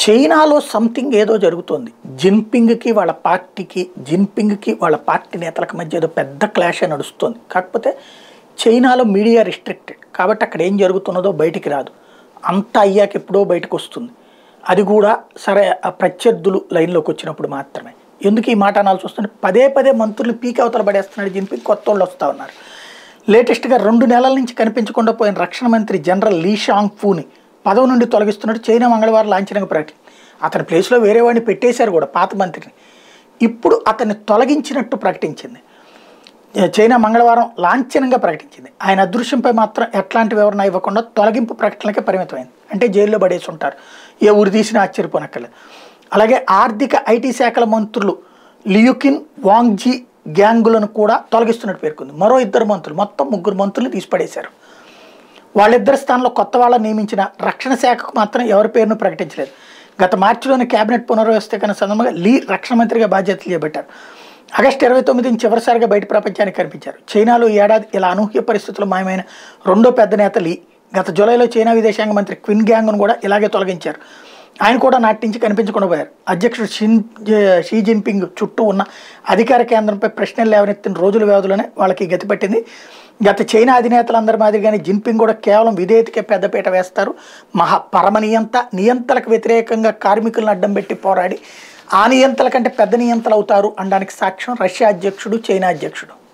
చైనాలో సంథింగ్ ఏదో జరుగుతోంది జిన్పింగ్కి వాళ్ళ పార్టీకి జిన్పింగ్కి వాళ్ళ పార్టీ నేతలకు మధ్య ఏదో పెద్ద క్లాష్ నడుస్తుంది కాకపోతే చైనాలో మీడియా రిస్ట్రిక్టెడ్ కాబట్టి అక్కడ ఏం జరుగుతున్నదో బయటికి రాదు అంతా అయ్యాక ఎప్పుడో బయటకు వస్తుంది అది కూడా సరే ఆ ప్రత్యర్థులు లైన్లోకి వచ్చినప్పుడు మాత్రమే ఎందుకు ఈ మాట అనాల్సి వస్తుంది పదే పదే మంత్రులు పీక్ అవతల పడేస్తున్నాడు జిన్పింగ్ కొత్త వాళ్ళు వస్తూ ఉన్నారు లేటెస్ట్గా రెండు నెలల నుంచి కనిపించకుండా పోయిన రక్షణ మంత్రి జనరల్ లీ షాంగ్ ఫూని పదవి నుండి తొలగిస్తున్నట్టు చైనా మంగళవారం లాంఛనంగా ప్రకటి అతని ప్లేస్లో వేరే వాడిని పెట్టేశారు కూడా పాత మంత్రిని ఇప్పుడు అతన్ని తొలగించినట్టు ప్రకటించింది చైనా మంగళవారం లాంఛనంగా ప్రకటించింది ఆయన అదృశ్యంపై మాత్రం ఎట్లాంటి వివరణ ఇవ్వకుండా తొలగింపు ప్రకటనకే పరిమితమైంది అంటే జైల్లో పడేసి ఉంటారు ఏ ఊరి తీసినా ఆశ్చర్యపోనక్కర్లేదు అలాగే ఆర్థిక ఐటీ శాఖల మంత్రులు లియుకిన్ వాంగ్జీ గ్యాంగులను కూడా తొలగిస్తున్నట్టు పేర్కొంది మరో ఇద్దరు మంత్రులు మొత్తం ముగ్గురు మంత్రులు తీసి పడేశారు వాళ్ళిద్దరి స్థానంలో కొత్త వాళ్ళని నియమించిన రక్షణ శాఖకు మాత్రం ఎవరి పేరును ప్రకటించలేదు గత మార్చిలోని కేబినెట్ పునర్వ్యవస్థీకరణ సందర్భంగా లీ రక్షణ మంత్రిగా బాధ్యతలు చేపట్టారు ఆగస్టు ఇరవై తొమ్మిదిని చివరిసారిగా బయట ప్రపంచానికి కనిపించారు చైనాలో ఈ ఏడాది ఇలా అనూహ్య పరిస్థితులు మాయమైన రెండో పెద్ద నేత లీ గత జూలైలో చైనా విదేశాంగ మంత్రి క్విన్ గ్యాంగ్ను కూడా ఇలాగే తొలగించారు ఆయన కూడా నాటి నుంచి కనిపించకుండా పోయారు అధ్యక్షుడు షిన్ షీ జిన్పింగ్ చుట్టూ ఉన్న అధికార కేంద్రంపై ప్రశ్నలు లేవనెత్తిన రోజుల వ్యవధిలోనే వాళ్ళకి గతి పట్టింది గత చైనా అధినేతలందరి మాదిరిగానే జిన్పింగ్ కూడా కేవలం విధేయతకే పెద్దపీట వేస్తారు మహా పరమ నియంత నియంతలకు వ్యతిరేకంగా కార్మికులను అడ్డం పెట్టి పోరాడి ఆ నియంతల కంటే పెద్ద నియంతలు అవుతారు అనడానికి సాక్ష్యం రష్యా అధ్యక్షుడు చైనా అధ్యక్షుడు